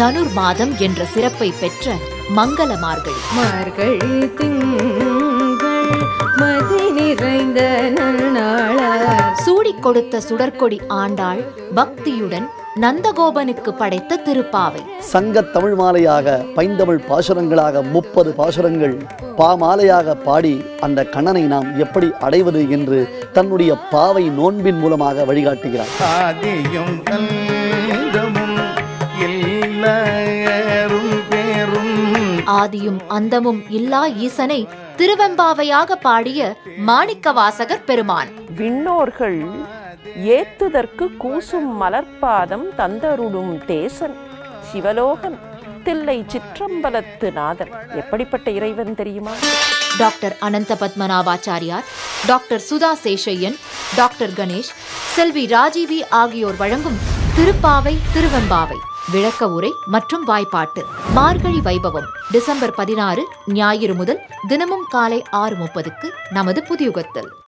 தனுர் மாதம் என்ற சிறப்பை பெற்ற மங்கள மார்கழி மார்கழி திங்கள் மதி நிறைந்த நன்னாளார் சூடிக் கொடுத்த சுடற்கொடி ஆண்டாள் பக்தியுடன் நந்தகோபனுக்கு படைத்த திருப்பாவை சங்கத் தமிழ் மாலையாக பைந்தமிழ் பாசுரங்களாக முப்பது பாசுரங்கள் பாமாலையாக பாடி அந்த கண்ணனை நாம் எப்படி அடைவது என்று தன்னுடைய பாவை நோன்பின் மூலமாக வழிகாட்டுகிறார் ஆதியும் அந்தமும் எல்லாரும் பேரும் ஆதியும் அந்தமும் இல்லா ஈசனை திருவெம்பாவையாக பாடிய மாணிக்க வாசகர் பெருமான் விண்ணோர்கள் ஏத்துதற்கு கூசும் மலர்பாதம் தந்தருடும் தேசன் சிவலோகன் தில்லை சிற்றம்பலத்து நாதன் எப்படிப்பட்ட இறைவன் தெரியுமா doctor Anantha Padmanabhachariyar doctor Sudha Seshaiyan doctor Ganesh செல்வி ராஜீவி ஆகியோர் வழங்கும் திருப்பாவை திருவெம்பாவை விளக்க உரை மற்றும் வாய்ப்பாட்டு மார்கழி வைபவம் டிசம்பர் பதினாறு ஞாயிறு முதல் தினமும் காலை ஆறு முப்பதுக்கு நமது புதியுகத்தில்